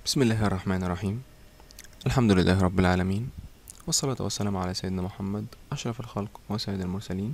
بسم الله الرحمن الرحيم الحمد لله رب العالمين والصلاة والسلام على سيدنا محمد أشرف الخلق وسيد المرسلين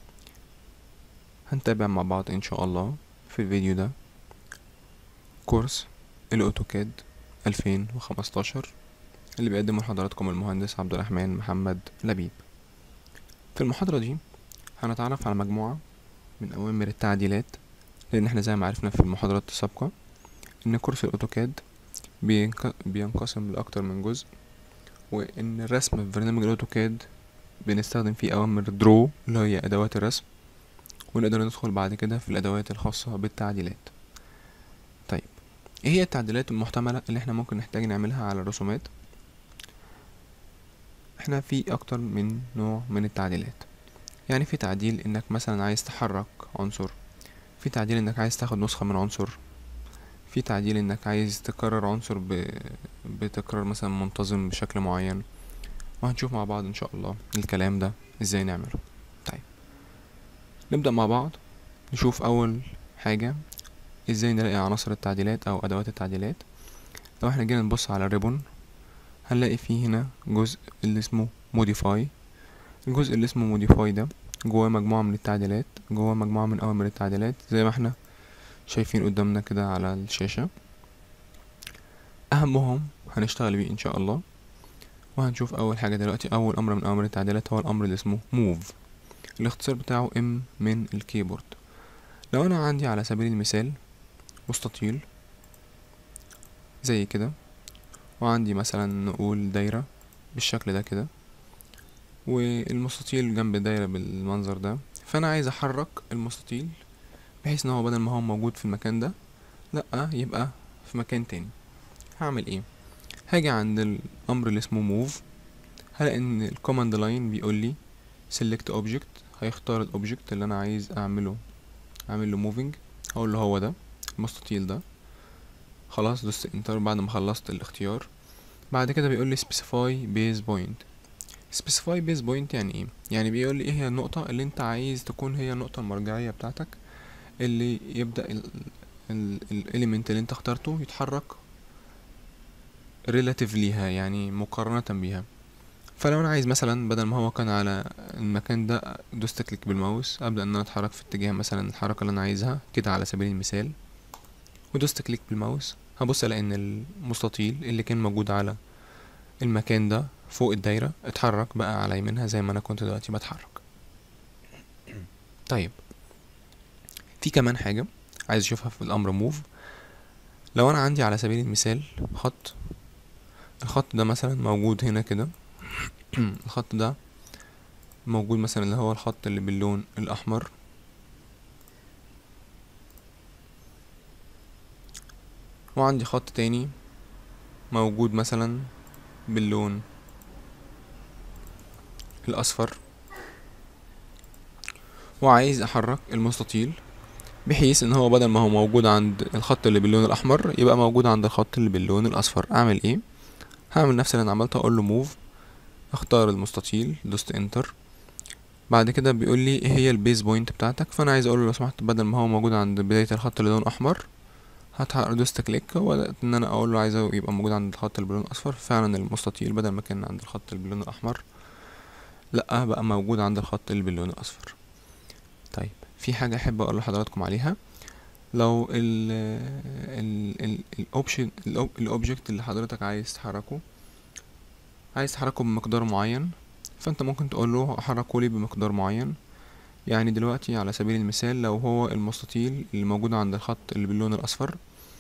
هنتابع مع بعض إن شاء الله في الفيديو ده كورس الأوتوكاد 2015 اللي بيقدمه لحضراتكم المهندس عبد الرحمن محمد لبيب في المحاضرة دي هنتعرف على مجموعة من أوامر التعديلات لأن احنا زي ما عرفنا في المحاضرات السابقة إن كورس الأوتوكاد بينق- بينقسم لأكتر من جزء وإن الرسم في برنامج الأوتوكاد بنستخدم فيه أوامر درو اللي هي أدوات الرسم ونقدر ندخل بعد كده في الأدوات الخاصة بالتعديلات طيب ايه هي التعديلات المحتملة اللي احنا ممكن نحتاج نعملها على الرسومات احنا في أكتر من نوع من التعديلات يعني في تعديل انك مثلا عايز تحرك عنصر في تعديل انك عايز تاخد نسخة من عنصر في تعديل انك عايز تكرر عنصر ب... بتكرار مثلا منتظم بشكل معين وهنشوف مع بعض ان شاء الله الكلام ده ازاي نعمله طيب نبدأ مع بعض نشوف اول حاجة ازاي نلاقي عناصر التعديلات او ادوات التعديلات لو احنا جينا نبص على الريبون هنلاقي فيه هنا جزء اللي اسمه موديفاي الجزء اللي اسمه موديفاي ده جواه مجموعة من التعديلات جواه مجموعة من أوامر التعديلات زي ما احنا شايفين قدامنا كده على الشاشة أهمهم هنشتغل بيه إن شاء الله وهنشوف أول حاجة دلوقتي أول أمر من أوامر التعديلات هو الأمر اللي اسمه move الاختصار بتاعه M من الكيبورد لو أنا عندي على سبيل المثال مستطيل زي كده وعندي مثلا نقول دايرة بالشكل ده كده والمستطيل جنب الدايرة بالمنظر ده فأنا عايز أحرك المستطيل بحيث إن هو بدل ما هو موجود في المكان ده لأ يبقى في مكان تاني هعمل ايه هاجي عند الأمر اللي اسمه move هلاقي إن الكوماند لاين بيقول لي select object هيختار الأوبجكت اللي أنا عايز أعمله أعمل له moving هقول له هو ده المستطيل ده خلاص دوست انتر بعد ما خلصت الاختيار بعد كده بيقول لي specify base point specify base point يعني ايه يعني بيقول لي ايه هي النقطة اللي انت عايز تكون هي النقطة المرجعية بتاعتك اللي يبدأ ال ال element اللي انت اخترته يتحرك relative ليها يعني مقارنة بيها فلو انا عايز مثلا بدل ما هو كان على المكان ده دوست كليك بالماوس ابدا ان انا اتحرك في اتجاه مثلا الحركة اللي انا عايزها كده على سبيل المثال ودوست كليك بالماوس هبص الاقي ان المستطيل اللي كان موجود على المكان ده فوق الدايرة اتحرك بقى على يمينها زي ما انا كنت دلوقتي بتحرك طيب في كمان حاجة عايز اشوفها في الامر موف لو انا عندي على سبيل المثال خط الخط ده مثلا موجود هنا كده الخط ده موجود مثلا اللي هو الخط اللي باللون الاحمر وعندي خط تاني موجود مثلا باللون الاصفر وعايز احرك المستطيل بحيث ان هو بدل ما هو موجود عند الخط اللي باللون الاحمر يبقى موجود عند الخط اللي باللون الاصفر اعمل ايه هعمل نفس اللي انا عملته اقول له موف اختار المستطيل دوست انتر بعد كده بيقول لي ايه هي البيز بوينت بتاعتك فانا عايز اقول له لو سمحت بدل ما هو موجود عند بدايه الخط اللي لونه احمر هتحرك دوست كليك وبدات ان انا اقول له عايزه يبقى موجود عند الخط اللي باللون الاصفر فعلا المستطيل بدل ما كان عند الخط اللي باللون الاحمر لا بقى موجود عند الخط اللي باللون الاصفر طيب في حاجه احب اقول لحضراتكم عليها لو ال ال ال الاوبشن الاوبجكت اللي حضرتك عايز تحركه عايز تحركه بمقدار معين فانت ممكن تقول له احركه لي بمقدار معين يعني دلوقتي على سبيل المثال لو هو المستطيل اللي موجود عند الخط اللي باللون الاصفر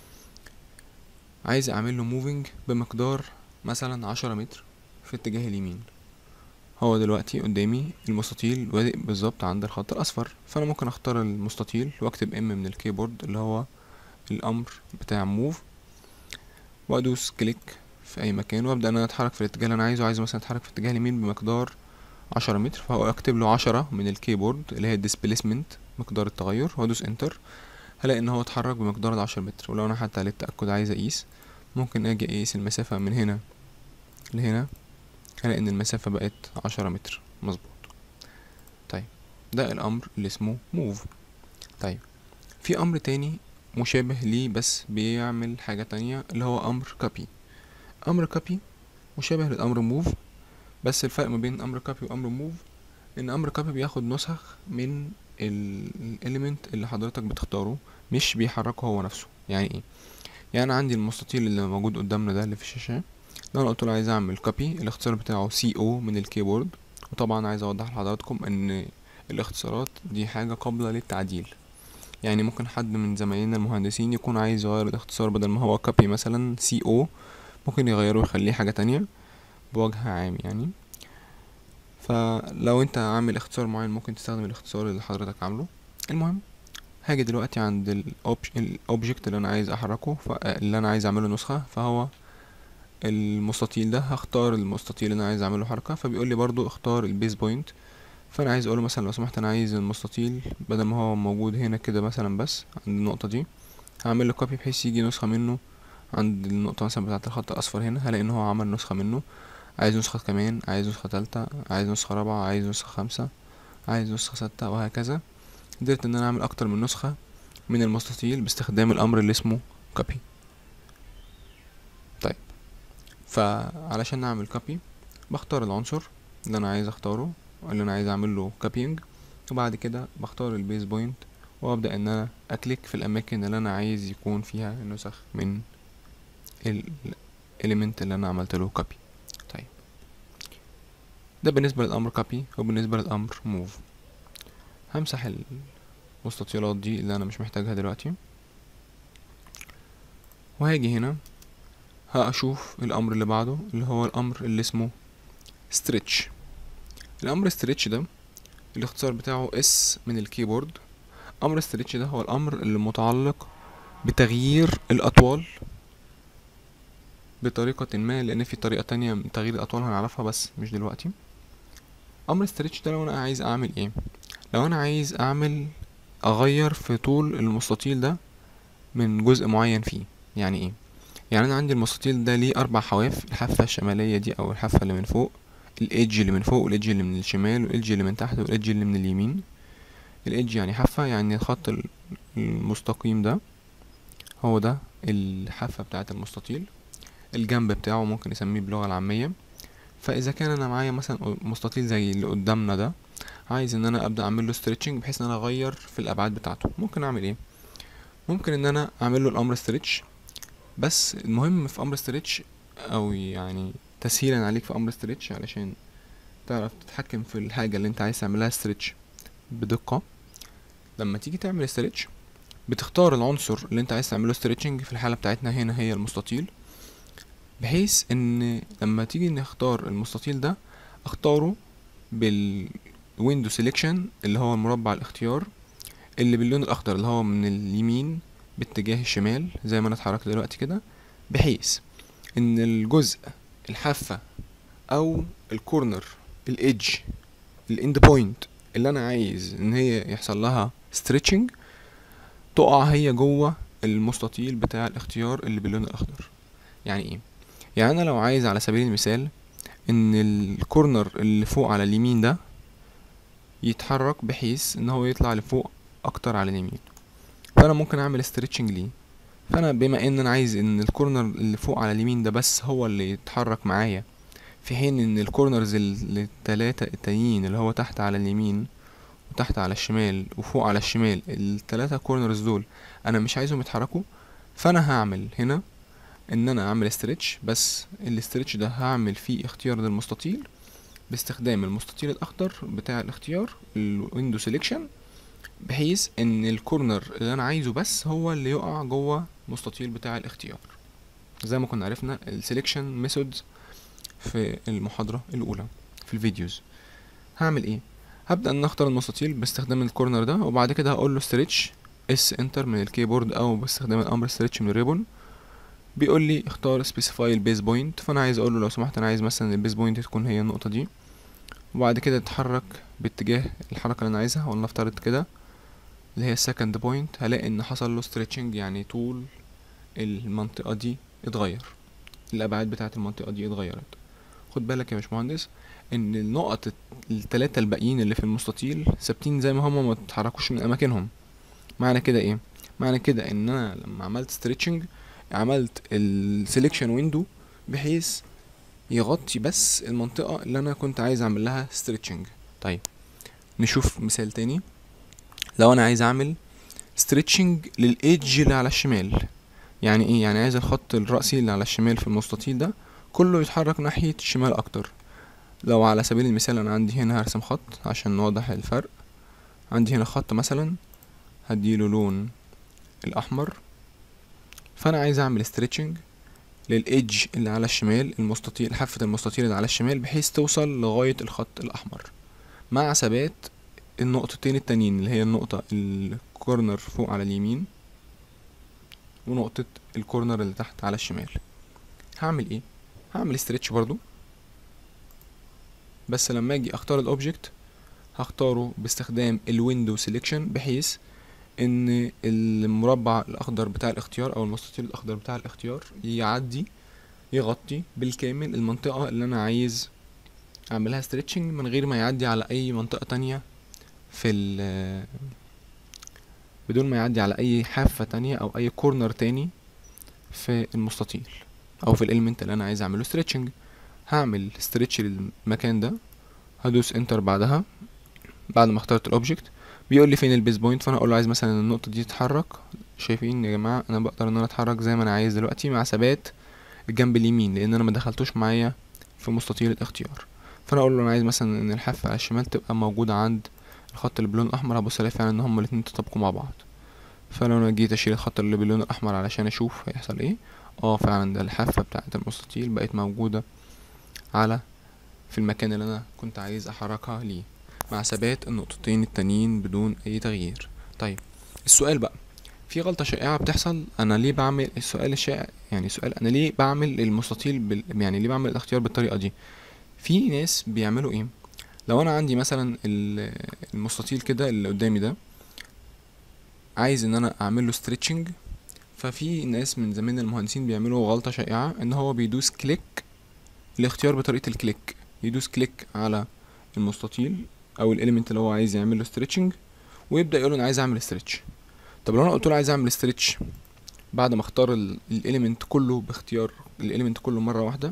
عايز اعمل له موفينج بمقدار مثلا عشرة متر في اتجاه اليمين هو دلوقتي قدامي المستطيل بادئ بالظبط عند الخط الاصفر فانا ممكن اختار المستطيل واكتب ام من الكيبورد اللي هو الامر بتاع موف وادوس كليك في اي مكان وابدا ان انا اتحرك في الاتجاه اللي انا عايزه عايز مثلا اتحرك في اتجاه اليمين بمقدار عشرة متر فهو اكتب له عشرة من الكيبورد اللي هي الديسبيسمنت مقدار التغير وادوس انتر هلاقي ان هو اتحرك بمقدار العشرة متر ولو انا حتى للتاكد عايز اقيس ممكن اجي اقيس المسافه من هنا لهنا هلاقي ان المسافه بقت عشرة متر مظبوط طيب ده الامر اللي اسمه موف طيب في امر تاني مشابه ليه بس بيعمل حاجة تانية اللي هو أمر كوبي أمر كوبي مشابه للأمر موف بس الفرق ما بين أمر كوبي وأمر موف إن أمر كوبي بياخد نسخ من الإليمنت اللي حضرتك بتختاره مش بيحركه هو نفسه يعني ايه يعني أنا عندي المستطيل اللي موجود قدامنا ده اللي في الشاشة لو أنا قلت له عايز أعمل كوبي الاختصار بتاعه سي او من الكيبورد وطبعا عايز أوضح لحضراتكم إن الاختصارات دي حاجة قابلة للتعديل يعني ممكن حد من زمايلنا المهندسين يكون عايز يغير الاختصار بدل ما هو كوبي مثلا سي او ممكن يغيره ويخليه حاجة تانية بوجه عام يعني فلو انت عامل اختصار معين ممكن تستخدم الاختصار اللي حضرتك عامله المهم هاجي دلوقتي عند الاوبجكت اللي انا عايز احركه اللي انا عايز اعمله نسخة فهو المستطيل ده هختار المستطيل اللي انا عايز اعمله حركة فبيقول لي برضو اختار البيز بوينت فانا عايز اقوله مثلا لو سمحت انا عايز المستطيل بدل ما هو موجود هنا كده مثلا بس عند النقطة دي هعمل له كوبي بحيث يجي نسخة منه عند النقطة مثلا بتاعة الخط الأصفر هنا هلاقي إن هو عمل نسخة منه عايز نسخة كمان عايز نسخة تالتة عايز نسخة رابعة عايز نسخة خمسة عايز نسخة ستة وهكذا قدرت إن أنا أعمل أكتر من نسخة من المستطيل باستخدام الأمر اللي اسمه كوبي طيب فعلشان نعمل كوبي بختار العنصر اللي أنا عايز أختاره اللي أنا عايز أعمل له كوبينج وبعد كده بختار البيز بوينت وابدا ان انا اكليك في الاماكن اللي انا عايز يكون فيها نسخ من الاليمنت اللي انا عملت له كوبي طيب ده بالنسبه للامر كوبي وبالنسبه للامر موف همسح المستطيلات دي اللي انا مش محتاجها دلوقتي وهاجي هنا هاشوف الامر اللي بعده اللي هو الامر اللي اسمه stretch الامر stretch ده الاختصار بتاعه اس من الكيبورد امر stretch ده هو الامر اللي متعلق بتغيير الاطوال بطريقة ما لان في طريقة تانية من تغيير الاطوال هنعرفها بس مش دلوقتي امر stretch ده لو انا عايز اعمل ايه لو انا عايز اعمل اغير في طول المستطيل ده من جزء معين فيه يعني ايه يعني انا عندي المستطيل ده ليه اربع حواف الحافة الشمالية دي او الحافة اللي من فوق الايدج اللي من فوق والايدج اللي من الشمال والايدج اللي من تحت والايدج اللي من اليمين الايدج يعني حافة يعني الخط المستقيم ده هو ده الحافة بتاعة المستطيل الجنب بتاعه ممكن نسميه باللغة العامية فاذا كان انا معايا مثلا مستطيل زي اللي قدامنا ده عايز ان انا ابدا اعمل له ستريتشنج بحيث ان انا اغير في الابعاد بتاعته ممكن اعمل ايه ممكن ان انا اعمل له الامر ستريتش بس المهم في امر ستريتش او يعني تسهيلا عليك في امر ستريتش علشان تعرف تتحكم في الحاجة اللي انت عايز تعملها ستريتش بدقة لما تيجي تعمل ستريتش بتختار العنصر اللي انت عايز تعمله ستريتشنج في الحالة بتاعتنا هنا هي المستطيل بحيث ان لما تيجي نختار المستطيل ده اختاره بالويندو سيلكشن اللي هو مربع الاختيار اللي باللون الاخضر اللي هو من اليمين باتجاه الشمال زي ما انا اتحركت دلوقتي كده بحيث ان الجزء الحافة او الكورنر الايدج الاند بوينت اللي انا عايز ان هي يحصل لها ستريتشنج تقع هي جوه المستطيل بتاع الاختيار اللي باللون الاخضر يعني ايه يعني انا لو عايز على سبيل المثال ان الكورنر اللي فوق على اليمين ده يتحرك بحيث ان هو يطلع لفوق اكتر على اليمين فانا ممكن اعمل ستريتشنج ليه فانا بما ان انا عايز ان الكورنر اللي فوق على اليمين ده بس هو اللي يتحرك معايا في حين ان الكورنرز التلاتة التانيين اللي هو تحت على اليمين وتحت على الشمال وفوق على الشمال التلاتة كورنرز دول انا مش عايزهم يتحركوا فانا هعمل هنا ان انا اعمل استرتش بس الاسترتش ده هعمل فيه اختيار للمستطيل باستخدام المستطيل الاخضر بتاع الاختيار الويندو سيلكشن بحيث ان الكورنر اللي انا عايزه بس هو اللي يقع جوه المستطيل بتاع الاختيار زي ما كنا عرفنا السيلكشن ميثودز في المحاضرة الأولى في الفيديوز هعمل ايه هبدأ ان اختار المستطيل باستخدام الكورنر ده وبعد كده هقول له ستريتش اس انتر من الكيبورد او باستخدام الامر ستريتش من الريبون بيقول لي اختار سبيسيفاي البيز بوينت فانا عايز اقول له لو سمحت انا عايز مثلا البيز بوينت تكون هي النقطة دي وبعد كده تتحرك باتجاه الحركة اللي انا عايزها ولنفترض كده اللي هي السكند بوينت هلاقي ان حصل له ستريتشنج يعني طول المنطقة دي اتغير الابعاد بتاعة المنطقة دي اتغيرت خد بالك يا باشمهندس ان النقط التلاتة الباقيين اللي في المستطيل ثابتين زي ما هما ما اتحركوش من اماكنهم معنى كده ايه معنى كده ان انا لما عملت ستريتشنج عملت السليكشن ويندو بحيث يغطي بس المنطقة اللي انا كنت عايز اعمل لها ستريتشنج طيب نشوف مثال تاني لو انا عايز اعمل ستريتشنج للايدج اللي على الشمال يعني ايه يعني عايز الخط الرأسي اللي على الشمال في المستطيل ده كله يتحرك ناحية الشمال اكتر لو على سبيل المثال انا عندي هنا هرسم خط عشان نوضح الفرق عندي هنا خط مثلا هديله لون الاحمر فانا عايز اعمل ستريتشنج للايدج اللي على الشمال المستطيل حافة المستطيل اللي على الشمال بحيث توصل لغاية الخط الاحمر مع ثبات النقطتين التانيين اللي هي النقطة الكورنر فوق على اليمين ونقطة الكورنر اللي تحت على الشمال هعمل ايه هعمل ستريتش برضو بس لما اجي اختار الاوبجكت هختاره باستخدام الويندو سيلكشن بحيث ان المربع الاخضر بتاع الاختيار او المستطيل الاخضر بتاع الاختيار يعدي يغطي بالكامل المنطقة اللي انا عايز اعملها ستريتشنج من غير ما يعدي على اي منطقة تانية في ال بدون ما يعدي على اي حافة تانية او اي كورنر تاني في المستطيل او في الاليمنت اللي انا عايز اعمله ستريتشنج هعمل ستريتش للمكان ده هدوس انتر بعدها بعد ما اخترت الاوبجكت بيقول لي فين البيز بوينت فانا اقول له عايز مثلا النقطه دي تتحرك شايفين يا جماعه انا بقدر ان انا اتحرك زي ما انا عايز دلوقتي مع ثبات الجنب اليمين لان انا ما دخلتوش معايا في مستطيل الاختيار فانا اقول له انا عايز مثلا ان الحافه على الشمال تبقى موجوده عند الخط اللي باللون الاحمر هبص الاقي فعلا ان هما الاتنين تطابقوا مع بعض فلو انا جيت اشيل الخط اللي باللون الاحمر علشان اشوف هيحصل ايه اه فعلا ده الحافه بتاعه المستطيل بقت موجوده على في المكان اللي انا كنت عايز احركها ليه مع ثبات النقطتين التانيين بدون اي تغيير طيب السؤال بقى في غلطة شائعة بتحصل انا ليه بعمل السؤال الشائع يعني سؤال انا ليه بعمل المستطيل بال... يعني ليه بعمل الاختيار بالطريقة دي في ناس بيعملوا ايه لو انا عندي مثلا ال- المستطيل كده اللي قدامي ده عايز ان انا اعمل له ستريتشنج ففي ناس من زمان المهندسين بيعملوا غلطة شائعة ان هو بيدوس كليك الاختيار بطريقة الكليك يدوس كليك على المستطيل او الاليمنت اللي هو عايز يعمل له ستريتشنج ويبدا يقول له انا عايز اعمل ستريتش طب لو انا قلت له عايز اعمل ستريتش بعد ما اختار الاليمنت كله باختيار الاليمنت كله مره واحده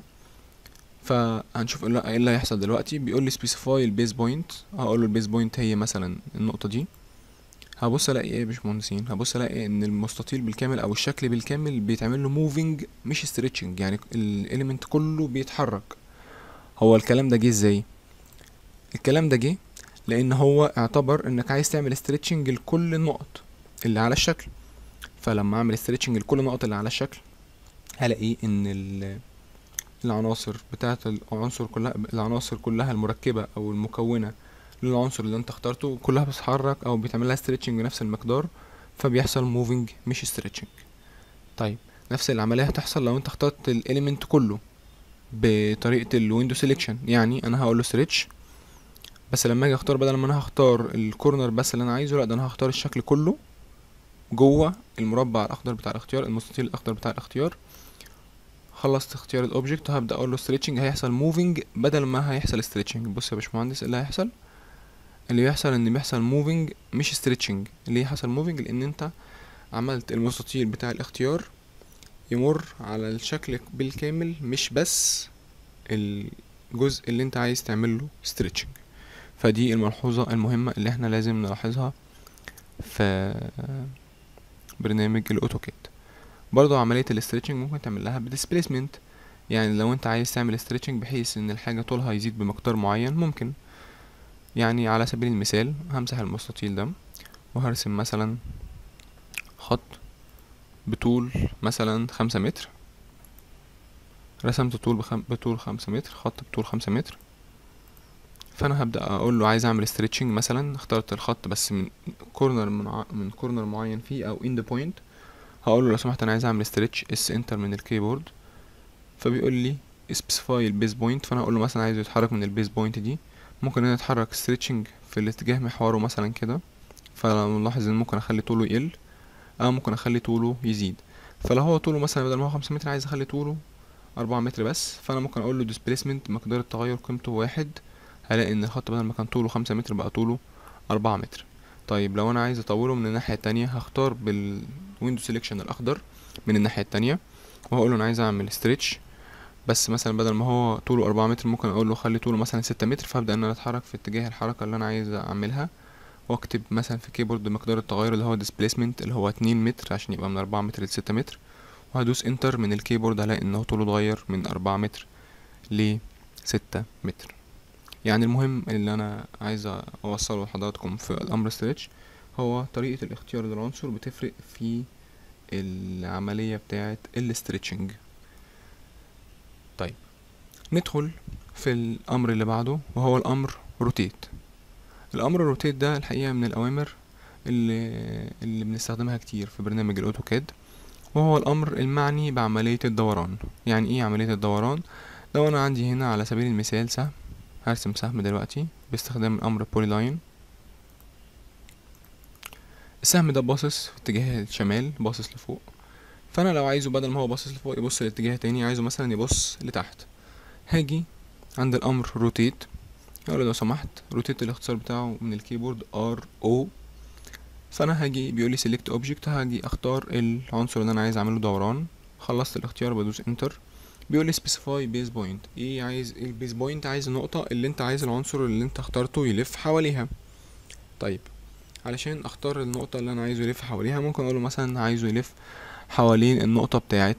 فهنشوف لا ايه اللي هيحصل دلوقتي بيقول لي سبيسيفاي البيز بوينت هقول له البيز بوينت هي مثلا النقطه دي هبص الاقي ايه يا باشمهندسين هبص الاقي ان المستطيل بالكامل او الشكل بالكامل بيتعمل له موفينج مش ستريتشنج يعني الاليمنت كله بيتحرك هو الكلام ده جه ازاي الكلام ده جه لان هو اعتبر انك عايز تعمل ستريتشنج لكل النقط اللي على الشكل فلما اعمل ستريتشنج لكل النقط اللي على الشكل هلاقي ان ال- العناصر بتاعه العنصر كلها العناصر كلها المركبه او المكونه للعنصر اللي انت اخترته كلها بتتحرك او بيتعمل لها ستريتشنج بنفس المقدار فبيحصل موفينج مش ستريتشنج طيب نفس العمليه هتحصل لو انت اخترت الاليمنت كله بطريقه الويندو سيلكشن يعني انا هقول له ستريتش بس لما اجي اختار بدل ما انا هختار الكورنر بس اللي انا عايزه لا ده انا هختار الشكل كله جوه المربع الاخضر بتاع الاختيار المستطيل الاخضر بتاع الاختيار خلصت اختيار الاوبجكت وهبدا اقول له ستريتشنج هيحصل موفينج بدل ما هيحصل ستريتشنج بص يا باشمهندس إيه اللي هيحصل اللي بيحصل ان بيحصل موفينج مش ستريتشنج ليه حصل موفينج لان انت عملت المستطيل بتاع الاختيار يمر على الشكل بالكامل مش بس الجزء اللي انت عايز تعمل له ستريتشنج فدي الملحوظة المهمة اللي احنا لازم نلاحظها في برنامج الاوتوكاد برضو عملية الاسترتشنج ممكن تعمل لها بديسبيسمنت يعني لو انت عايز تعمل استرتشنج بحيث ان الحاجة طولها يزيد بمقدار معين ممكن يعني على سبيل المثال همسح المستطيل ده وهرسم مثلا خط بطول مثلا خمسة متر رسمت طول بخم... بطول خمسة متر خط بطول خمسة متر فانا هبدا اقول له عايز اعمل ستريتشنج مثلا اخترت الخط بس من كورنر من, ع... من كورنر معين فيه او اند بوينت هقول له لو سمحت انا عايز اعمل ستريتش اس انتر من الكيبورد فبيقول لي سبيسيفاي البيز بوينت فانا اقول له مثلا عايزه يتحرك من البيز بوينت دي ممكن انا اتحرك ستريتشنج في الاتجاه محوره مثلا كده فلو نلاحظ ان ممكن اخلي طوله يقل او ممكن اخلي طوله يزيد فلو هو طوله مثلا بدل ما هو خمسة متر عايز اخلي طوله أربعة متر بس فانا ممكن اقول له displacement مقدار التغير قيمته واحد هلاقي ان الخط بدل ما كان طوله خمسة متر بقى طوله أربعة متر طيب لو انا عايز اطوله من الناحيه التانية هختار بالويندو سيلكشن الاخضر من الناحيه التانية وهقول له انا عايز اعمل ستريتش بس مثلا بدل ما هو طوله أربعة متر ممكن اقول له خلي طوله مثلا ستة متر فابدا ان انا اتحرك في اتجاه الحركه اللي انا عايز اعملها واكتب مثلا في كيبورد مقدار التغير اللي هو displacement اللي هو اتنين متر عشان يبقى من أربعة متر لستة متر وهدوس انتر من الكيبورد هلاقي ان هو طوله اتغير من أربعة متر لستة متر يعني المهم اللي انا عايز اوصله لحضراتكم في الامر ستريتش هو طريقة الاختيار للعنصر بتفرق في العملية بتاعة الاستريتشنج طيب ندخل في الامر اللي بعده وهو الامر روتيت الامر روتيت ده الحقيقة من الاوامر اللي, اللي بنستخدمها كتير في برنامج الاوتوكاد وهو الامر المعني بعملية الدوران يعني ايه عملية الدوران لو انا عندي هنا على سبيل المثال سهم هرسم سهم دلوقتي باستخدام الامر بولي السهم ده باصص في اتجاه الشمال باصص لفوق فانا لو عايزه بدل ما هو باصص لفوق يبص لاتجاه تاني عايزه مثلا يبص لتحت هاجي عند الامر روتيت اقول له لو سمحت روتيت الاختصار بتاعه من الكيبورد ار او فانا هاجي بيقول لي سيلكت اوبجكت هاجي اختار العنصر اللي انا عايز اعمله دوران خلصت الاختيار بدوس انتر بيقول لي سبيسيفاي بيز بوينت ايه عايز ايه البيز بوينت عايز النقطه اللي انت عايز العنصر اللي انت اخترته يلف حواليها طيب علشان اختار النقطه اللي انا عايزه يلف حواليها ممكن اقول له مثلا عايزه يلف حوالين النقطه بتاعه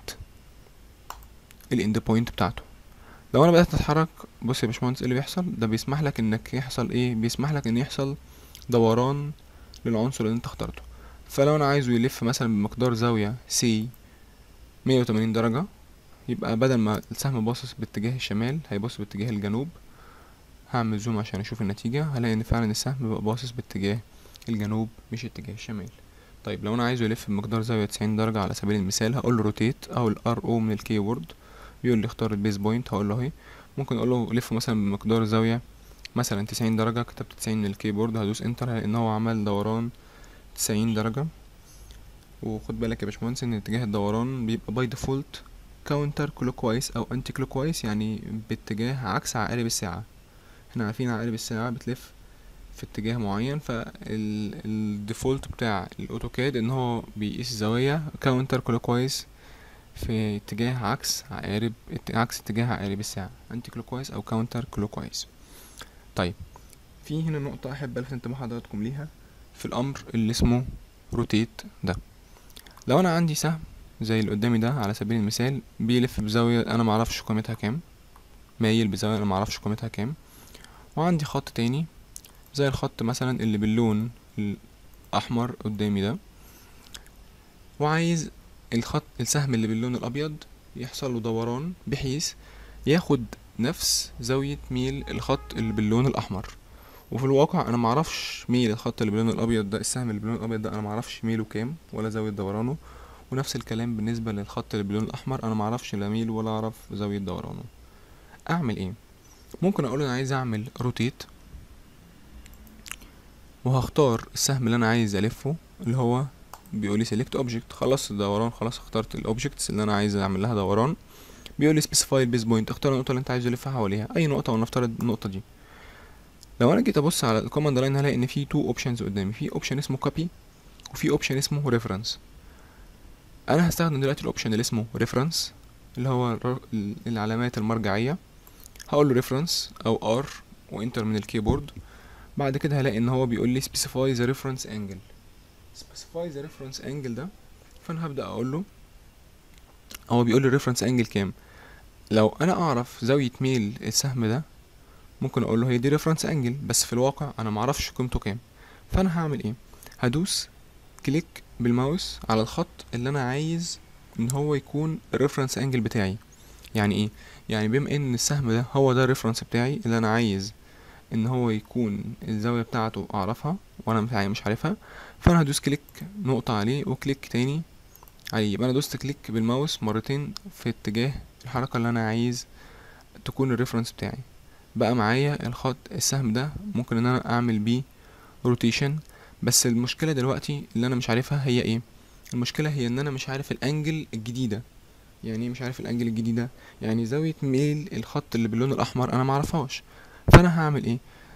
الاند بوينت بتاعته لو انا بدات اتحرك بص يا باشمهندس ايه اللي بيحصل ده بيسمح لك انك يحصل ايه بيسمح لك ان يحصل دوران للعنصر اللي انت اخترته فلو انا عايزه يلف مثلا بمقدار زاويه سي 180 درجه يبقى بدل ما السهم باصص باتجاه الشمال هيبص باتجاه الجنوب هعمل زوم عشان اشوف النتيجة هلاقي ان فعلا السهم بقى باصص باتجاه الجنوب مش اتجاه الشمال طيب لو انا عايزه يلف بمقدار زاوية تسعين درجة على سبيل المثال هقول له روتيت او الار او من الكيورد بيقول لي اختار البيز بوينت هقول له اهي ممكن اقول له لف مثلا بمقدار زاوية مثلا تسعين درجة كتبت تسعين من الكيبورد هدوس انتر لان هو عمل دوران تسعين درجة وخد بالك يا باشمهندس ان اتجاه الدوران بيبقى باي ديفولت كاونتر كلوك وايز او انتي كلوك وايز يعني باتجاه عكس عقارب الساعة احنا عارفين عقارب الساعة بتلف في اتجاه معين فالديفولت بتاع الاوتوكاد ان هو بيقيس الزاوية كاونتر كلوك وايز في اتجاه عكس عقارب عكس اتجاه عقارب الساعة انتي كلوك وايز او كاونتر كلوك وايز طيب في هنا نقطة احب الفت انتباه حضراتكم ليها في الامر اللي اسمه روتيت ده لو انا عندي سهم زي اللي قدامي ده على سبيل المثال بيلف بزاوية انا معرفش قيمتها كام مايل بزاوية انا معرفش قيمتها كام وعندي خط تاني زي الخط مثلا اللي باللون الاحمر قدامي ده وعايز الخط السهم اللي باللون الابيض يحصل له دوران بحيث ياخد نفس زاوية ميل الخط اللي باللون الاحمر وفي الواقع انا معرفش ميل الخط اللي باللون الابيض ده السهم اللي باللون الابيض ده انا معرفش ميله كام ولا زاوية دورانه ونفس الكلام بالنسبة للخط اللي باللون الأحمر أنا معرفش لا ميل ولا أعرف زاوية دورانه أعمل إيه؟ ممكن أقول أنا عايز أعمل روتيت وهختار السهم اللي أنا عايز ألفه اللي هو بيقولي select object خلاص الدوران خلاص اخترت الأوبجكتس اللي أنا عايز أعمل لها دوران بيقولي specify base point اختار النقطة اللي أنت عايز تلفها حواليها أي نقطة ونفترض النقطة دي لو أنا جيت أبص على الكوماند لاين هلاقي إن في two options قدامي في option اسمه copy وفي option اسمه reference انا هستخدم دلوقتي الاوبشن اللي اسمه ريفرنس اللي هو العلامات المرجعيه هقول له ريفرنس او ار وانتر من الكيبورد بعد كده هلاقي ان هو بيقول لي specify the reference angle specify the reference angle ده فانا هبدا اقول له هو بيقول لي الريفرنس انجل كام لو انا اعرف زاويه ميل السهم ده ممكن اقول له هي دي ريفرنس انجل بس في الواقع انا معرفش قيمته كام فانا هعمل ايه هدوس كليك بالماوس على الخط اللي انا عايز ان هو يكون الريفرنس انجل بتاعي يعني ايه يعني بما ان السهم ده هو ده الريفرنس بتاعي اللي انا عايز ان هو يكون الزاويه بتاعته اعرفها وانا مش مش عارفها فانا هدوس كليك نقطه عليه وكليك تاني عليه يبقى انا دوست كليك بالماوس مرتين في اتجاه الحركه اللي انا عايز تكون الريفرنس بتاعي بقى معايا الخط السهم ده ممكن ان انا اعمل بيه روتيشن بس المشكله دلوقتي اللي انا مش عارفها هي ايه المشكله هي ان انا مش عارف الانجل الجديده يعني ايه مش عارف الانجل الجديده يعني زاويه ميل الخط اللي باللون الاحمر انا معرفهاش فانا هعمل ايه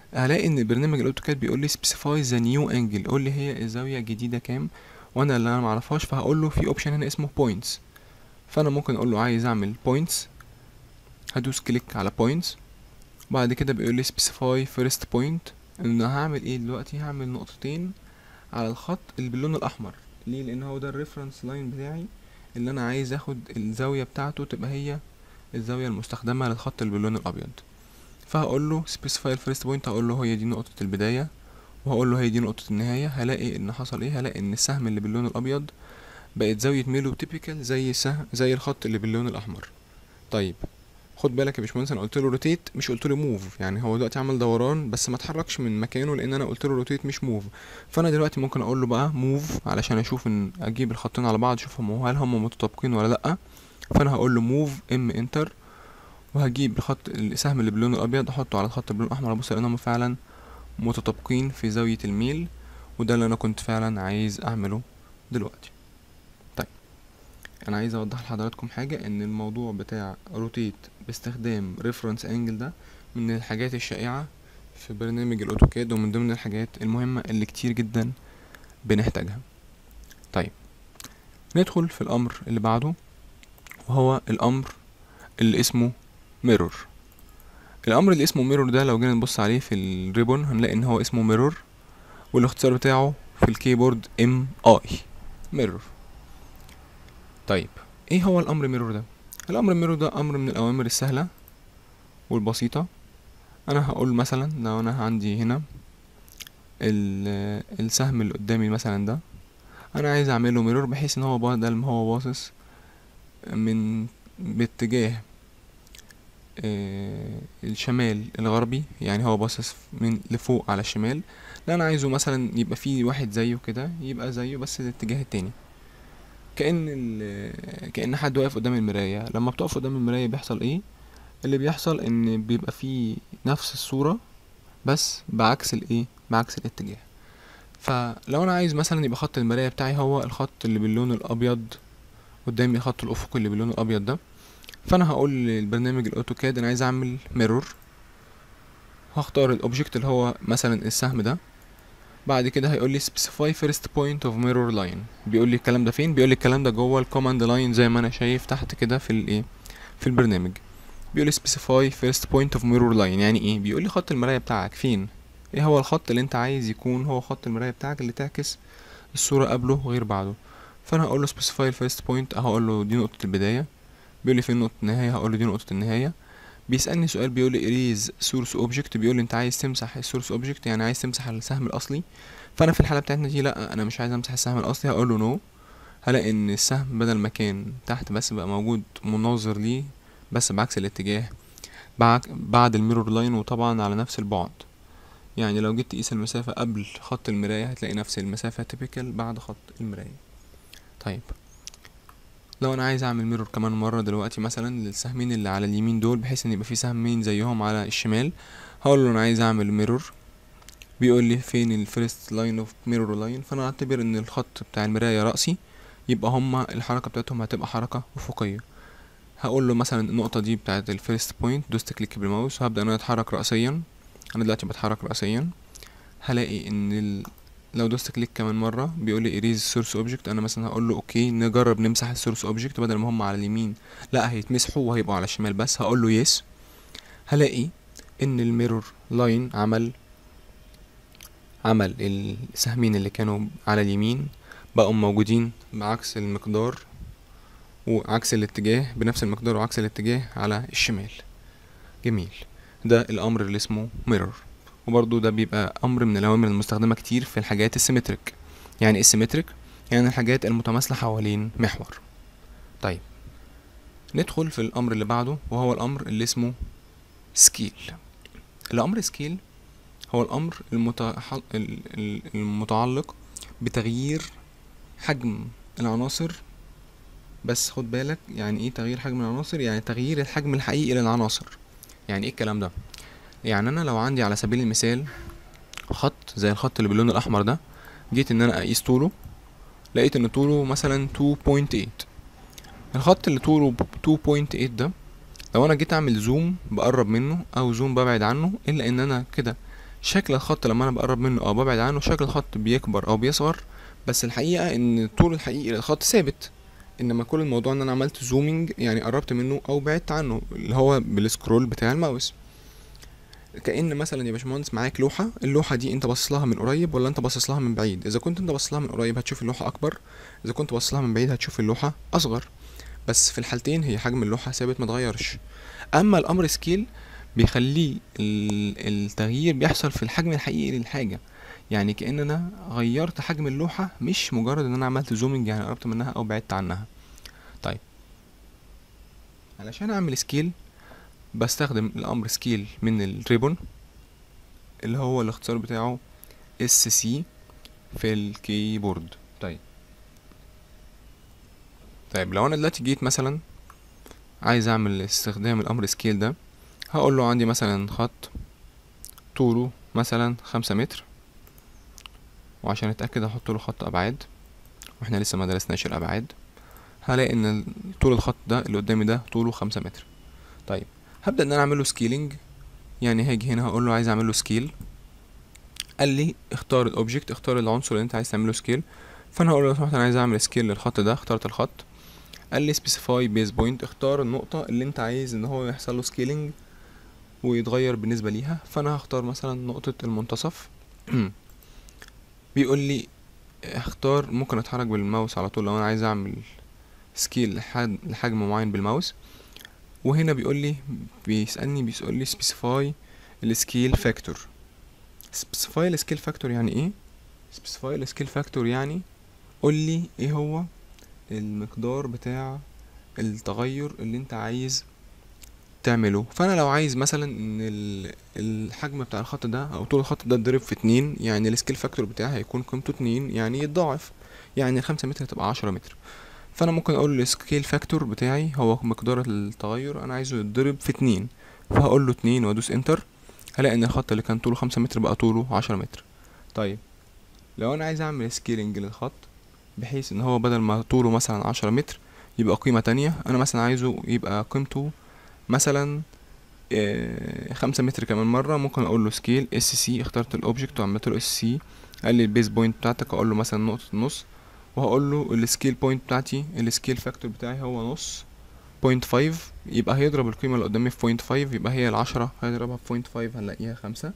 هلاقي ان برنامج الاوتوكاد بيقول لي specify the new angle قول لي هي الزاويه الجديده كام وانا اللي انا معرفهاش فهقول له في اوبشن هنا اسمه points فانا ممكن اقول له عايز اعمل points هدوس كليك على points بعد كده بيقول لي specify first point ان هعمل ايه دلوقتي هعمل نقطتين على الخط اللي باللون الاحمر ليه لان هو ده الريفرنس لاين بتاعي اللي انا عايز اخد الزاويه بتاعته تبقى هي الزاويه المستخدمه للخط اللي باللون الابيض فهقول له specify الفيرست بوينت هقول له هي دي نقطه البدايه وهقول له هي دي نقطه النهايه هلاقي ان حصل ايه هلاقي ان السهم اللي باللون الابيض بقت زاويه ميلو تيبيكال زي سهم زي الخط اللي باللون الاحمر طيب خد بالك يا باشمهندس انا قلت له روتيت مش قلت له موف يعني هو دلوقتي عمل دوران بس ما اتحركش من مكانه لان انا قلت له روتيت مش موف فانا دلوقتي ممكن اقول له بقى موف علشان اشوف ان اجيب الخطين على بعض اشوفهم هل هم متطابقين ولا لا فانا هقول له موف ام انتر وهجيب الخط السهم اللي باللون الابيض احطه على الخط باللون الاحمر ابص لانهم فعلا متطابقين في زاويه الميل وده اللي انا كنت فعلا عايز اعمله دلوقتي طيب انا عايز اوضح لحضراتكم حاجه ان الموضوع بتاع روتيت باستخدام ريفرنس انجل ده من الحاجات الشائعه في برنامج الاوتوكاد ومن ضمن الحاجات المهمه اللي كتير جدا بنحتاجها طيب ندخل في الامر اللي بعده وهو الامر اللي اسمه ميرور الامر اللي اسمه ميرور ده لو جينا نبص عليه في الريبون هنلاقي ان هو اسمه ميرور والاختصار بتاعه في الكيبورد ام اي ميرور طيب ايه هو الامر ميرور ده الامر ميرور ده امر من الاوامر السهله والبسيطه انا هقول مثلا لو انا عندي هنا السهم اللي قدامي مثلا ده انا عايز اعمله ميرور بحيث ان هو بدل ما هو باصص من باتجاه آه الشمال الغربي يعني هو باصص من لفوق على الشمال لا انا عايزه مثلا يبقى فيه واحد زيه كده يبقى زيه بس الاتجاه التاني كأن كأن حد واقف قدام المراية لما بتقف قدام المراية بيحصل ايه اللي بيحصل ان بيبقى فيه نفس الصورة بس بعكس الايه بعكس الاتجاه فلو انا عايز مثلا يبقى خط المراية بتاعي هو الخط اللي باللون الابيض قدامي الخط الافقي اللي باللون الابيض ده فانا هقول للبرنامج الاوتوكاد انا عايز اعمل ميرور هختار الاوبجكت اللي هو مثلا السهم ده بعد كده هيقول لي specify first point of mirror line بيقول لي الكلام ده فين بيقول لي الكلام ده جوه الكوماند لاين زي ما انا شايف تحت كده في الايه في البرنامج بيقول لي specify first point of mirror line يعني ايه بيقول لي خط المرايه بتاعك فين ايه هو الخط اللي انت عايز يكون هو خط المرايه بتاعك اللي تعكس الصوره قبله غير بعده فانا هقول له specify first point هقول له دي نقطه البدايه بيقول لي فين نقطه النهايه هقول له دي نقطه النهايه بيسألني سؤال بيقول لي erase source object بيقول لي انت عايز تمسح السورس اوبجكت يعني عايز تمسح السهم الاصلي فانا في الحاله بتاعتنا دي لا انا مش عايز امسح السهم الاصلي هقول له نو no. هلاقي ان السهم بدل ما كان تحت بس بقى موجود مناظر ليه بس بعكس الاتجاه بعد الميرور لاين وطبعا على نفس البعد يعني لو جيت تقيس المسافة قبل خط المراية هتلاقي نفس المسافة تيبيكال بعد خط المراية طيب لو انا عايز اعمل ميرور كمان مرة دلوقتي مثلا للسهمين اللي على اليمين دول بحيث ان يبقى في سهمين زيهم على الشمال هقول له انا عايز اعمل ميرور بيقول لي فين الفيرست لاين اوف ميرور لاين فانا اعتبر ان الخط بتاع المراية رأسي يبقى هما الحركة بتاعتهم هتبقى حركة افقية هقول له مثلا النقطة دي بتاعت الفيرست بوينت دوست كليك بالماوس وهبدأ ان انا اتحرك رأسيا انا دلوقتي بتحرك رأسيا هلاقي ان ال... لو دوست كليك كمان مرة بيقول لي erase source object انا مثلا هقول له اوكي نجرب نمسح السورس اوبجكت بدل ما هم على اليمين لا هيتمسحوا وهيبقوا على الشمال بس هقول له يس هلاقي ان الميرور لاين عمل عمل السهمين اللي كانوا على اليمين بقوا موجودين بعكس المقدار وعكس الاتجاه بنفس المقدار وعكس الاتجاه على الشمال جميل ده الامر اللي اسمه ميرور وبرضو ده بيبقى امر من الاوامر المستخدمه كتير في الحاجات السيمتريك يعني ايه السيمتريك يعني الحاجات المتماثله حوالين محور طيب ندخل في الامر اللي بعده وهو الامر اللي اسمه سكيل الامر سكيل هو الامر المتحل... المتعلق بتغيير حجم العناصر بس خد بالك يعني ايه تغيير حجم العناصر يعني تغيير الحجم الحقيقي للعناصر يعني ايه الكلام ده يعني انا لو عندي على سبيل المثال خط زي الخط اللي باللون الاحمر ده جيت ان انا اقيس طوله لقيت ان طوله مثلا 2.8 الخط اللي طوله 2.8 ده لو انا جيت اعمل زوم بقرب منه او زوم ببعد عنه الا ان انا كده شكل الخط لما انا بقرب منه او ببعد عنه شكل الخط بيكبر او بيصغر بس الحقيقه ان الطول الحقيقي للخط ثابت انما كل الموضوع ان انا عملت زومينج يعني قربت منه او بعدت عنه اللي هو بالسكرول بتاع الماوس كأن مثلا يا باشمهندس معاك لوحة اللوحة دي انت باصص لها من قريب ولا انت باصص لها من بعيد اذا كنت انت باصص لها من قريب هتشوف اللوحة اكبر اذا كنت باصص لها من بعيد هتشوف اللوحة اصغر بس في الحالتين هي حجم اللوحة ثابت متغيرش اما الامر سكيل بيخليه ال- التغيير بيحصل في الحجم الحقيقي للحاجة يعني كأن انا غيرت حجم اللوحة مش مجرد ان انا عملت زومنج يعني قربت منها او بعدت عنها طيب علشان اعمل سكيل بستخدم الامر سكيل من الريبون اللي هو الاختصار بتاعه اس سي في الكيبورد طيب طيب لو انا دلوقتي جيت مثلا عايز اعمل استخدام الامر سكيل ده هقول له عندي مثلا خط طوله مثلا خمسة متر وعشان اتاكد هحط له خط ابعاد واحنا لسه ما درسناش الابعاد هلاقي ان ال- طول الخط ده اللي قدامي ده طوله خمسة متر طيب هبدا ان انا اعمل له سكيلينج يعني هاجي هنا هقول له عايز اعمل له سكيل قال لي اختار الاوبجكت اختار العنصر اللي انت عايز تعمله سكيل فانا هقول له لو سمحت انا عايز اعمل سكيل للخط ده اخترت الخط قال لي سبيسيفاي بيز بوينت اختار النقطة اللي انت عايز ان هو يحصل له سكيلينج ويتغير بالنسبة ليها فانا هختار مثلا نقطة المنتصف بيقول لي اختار ممكن اتحرك بالماوس على طول لو انا عايز اعمل سكيل لحد لحجم معين بالماوس وهنا بيقول لي بيسألني بيقول لي specify السكيل فاكتور specify السكيل فاكتور يعني ايه specify السكيل فاكتور يعني قول لي ايه هو المقدار بتاع التغير اللي انت عايز تعمله فانا لو عايز مثلا ان ال- الحجم بتاع الخط ده او طول الخط ده اتضرب في اتنين يعني السكيل فاكتور بتاعي هيكون قيمته اتنين يعني يتضاعف يعني الخمسة متر هتبقى عشرة متر فانا ممكن اقول السكيل فاكتور بتاعي هو مقدار التغير انا عايزه يتضرب في اتنين فهقول له اتنين وادوس انتر هلاقي ان الخط اللي كان طوله خمسة متر بقى طوله عشرة متر طيب لو انا عايز اعمل سكيلنج للخط بحيث ان هو بدل ما طوله مثلا عشرة متر يبقى قيمة تانية انا مثلا عايزه يبقى قيمته مثلا آه، خمسة متر كمان مرة ممكن اقول له سكيل اس سي اخترت الاوبجكت وعملت له اس سي قال لي البيز بوينت بتاعتك اقول له مثلا نقطة النص وهقول له السكيل بوينت بتاعتي السكيل فاكتور بتاعي هو نص بوينت فايف يبقى هيضرب القيمة اللي قدامي في بوينت فايف يبقى هي العشرة هيضربها في بوينت فايف هنلاقيها خمسة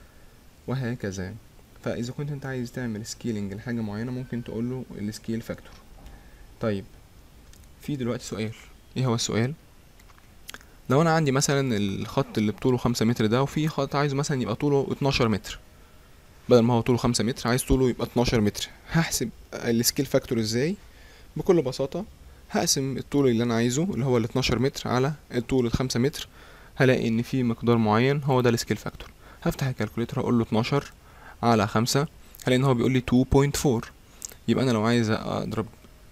وهكذا فإذا كنت انت عايز تعمل سكيلينج لحاجة معينة ممكن تقول له السكيل فاكتور طيب في دلوقتي سؤال ايه هو السؤال لو انا عندي مثلا الخط اللي بطوله خمسة متر ده وفي خط عايزه مثلا يبقى طوله اتناشر متر بدل ما هو طوله خمسة متر عايز طوله يبقى اتناشر متر هحسب السكيل فاكتور ازاي بكل بساطة هقسم الطول اللي انا عايزه اللي هو ال 12 متر على الطول الخمسة متر هلاقي ان في مقدار معين هو ده السكيل فاكتور هفتح الكالكوليتر هقول له 12 على خمسة هلاقي ان هو بيقول لي 2.4 يبقى انا لو عايز اضرب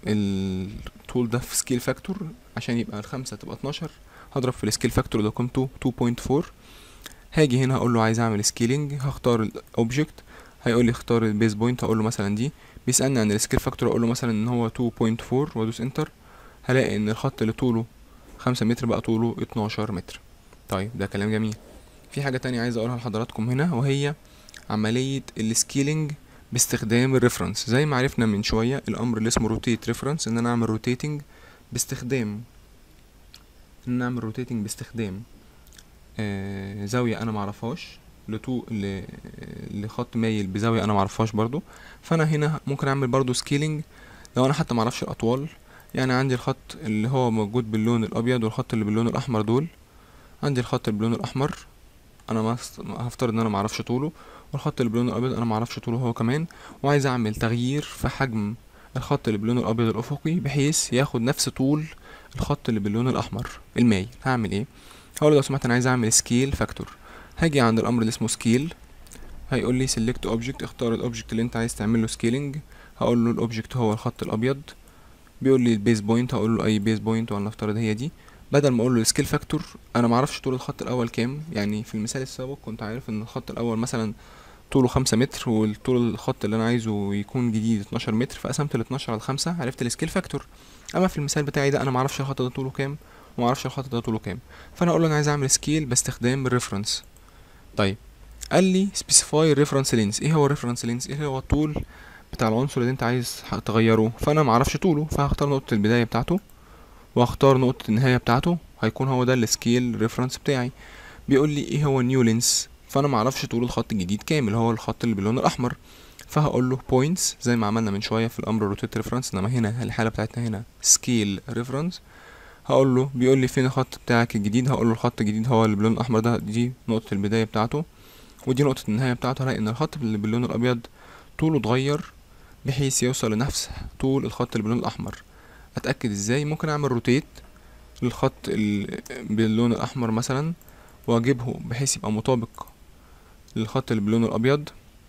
الطول ده في سكيل فاكتور عشان يبقى الخمسة تبقى 12 هضرب في السكيل فاكتور ده قيمته 2.4 هاجي هنا هقول له عايز اعمل سكيلينج هختار الاوبجكت هيقول لي اختار البيز بوينت هقول له مثلا دي بيسالني عن السكيل فاكتور اقول له مثلا ان هو 2.4 وادوس انتر هلاقي ان الخط اللي طوله خمسة متر بقى طوله اتناشر متر طيب ده كلام جميل في حاجة تانية عايز اقولها لحضراتكم هنا وهي عملية السكيلينج باستخدام الريفرنس زي ما عرفنا من شوية الامر اللي اسمه روتيت ريفرنس ان انا اعمل روتيتنج باستخدام ان انا اعمل روتيتنج باستخدام آه زاوية انا معرفهاش لطو ل... لخط مايل بزاوية انا معرفهاش برضو فانا هنا ممكن اعمل برضو سكيلينج لو انا حتى معرفش الاطوال يعني عندي الخط اللي هو موجود باللون الابيض والخط اللي باللون الاحمر دول عندي الخط اللي باللون الاحمر انا ما هفترض ان انا معرفش طوله والخط اللي باللون الابيض انا معرفش طوله هو كمان وعايز اعمل تغيير في حجم الخط اللي باللون الابيض الافقي بحيث ياخد نفس طول الخط اللي باللون الاحمر المايل هعمل ايه هقول لو سمحت انا عايز اعمل سكيل فاكتور هاجي عند الامر اللي اسمه سكيل هيقول لي سيلكت اوبجكت اختار الاوبجكت اللي انت عايز تعمل له سكيلينج هقول له الاوبجكت هو الخط الابيض بيقول لي البيز بوينت هقول له اي بيز بوينت ولنفترض هي دي بدل ما اقول له السكيل فاكتور انا ما اعرفش طول الخط الاول كام يعني في المثال السابق كنت عارف ان الخط الاول مثلا طوله خمسة متر والطول الخط اللي انا عايزه يكون جديد اتناشر متر فقسمت الاتناشر على خمسة عرفت السكيل فاكتور اما في المثال بتاعي ده انا ما اعرفش الخط ده طوله كام وما اعرفش الخط ده طوله كام فانا اقول له انا عايز اعمل سكيل باستخدام الريفرنس طيب قال لي specify reference length ايه هو reference length ايه هو الطول بتاع العنصر اللي انت عايز ح- تغيره فانا معرفش طوله فهختار نقطة البداية بتاعته وهختار نقطة النهاية بتاعته هيكون هو ده السكيل ريفرنس بتاعي بيقول لي ايه هو نيو لينس فانا معرفش طول الخط الجديد كامل هو الخط اللي باللون الاحمر فهقول له points زي ما عملنا من شويه في الامر روتيت ريفرنس انما هنا الحاله بتاعتنا هنا سكيل ريفرنس هقول له بيقول لي فين الخط بتاعك الجديد هقول له الخط الجديد هو اللي باللون الاحمر ده دي نقطه البدايه بتاعته ودي نقطه النهايه بتاعته هلاقي ان الخط اللي باللون الابيض طوله اتغير بحيث يوصل لنفس طول الخط اللي باللون الاحمر اتاكد ازاي ممكن اعمل روتيت للخط ال- باللون الاحمر مثلا واجيبه بحيث يبقى مطابق للخط اللي باللون الابيض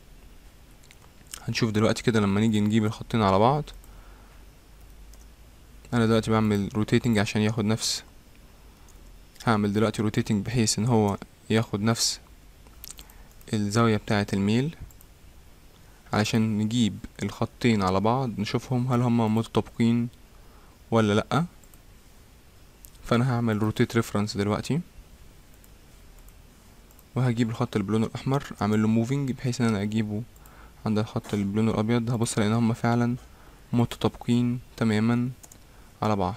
هنشوف دلوقتي كده لما نيجي نجيب الخطين على بعض انا دلوقتي بعمل روتيتنج عشان ياخد نفس هعمل دلوقتي روتيتنج بحيث ان هو ياخد نفس الزاوية بتاعة الميل علشان نجيب الخطين على بعض نشوفهم هل هما متطابقين ولا لأ فانا هعمل روتيت ريفرنس دلوقتي وهجيب الخط اللي باللون الاحمر اعمل له موفينج بحيث ان انا اجيبه عند الخط اللي باللون الابيض هبص لان هما فعلا متطابقين تماما على بعض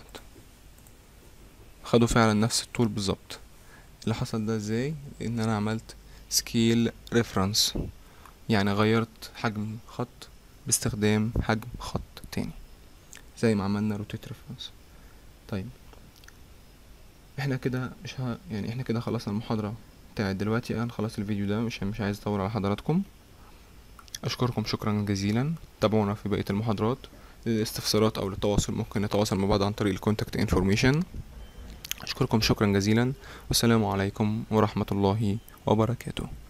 خدوا فعلا نفس الطول بالظبط اللي حصل ده ازاي ان انا عملت سكيل ريفرنس يعني غيرت حجم خط باستخدام حجم خط تاني زي ما عملنا روتيت ريفرنس طيب احنا كده مش ه... يعني احنا كده خلصنا المحاضرة بتاعت دلوقتي انا خلصت الفيديو ده مش مش عايز اطول على حضراتكم اشكركم شكرا جزيلا تابعونا في بقية المحاضرات للاستفسارات او للتواصل ممكن نتواصل مع بعض عن طريق الكونتاكت انفورميشن اشكركم شكرا جزيلا والسلام عليكم ورحمة الله وبركاته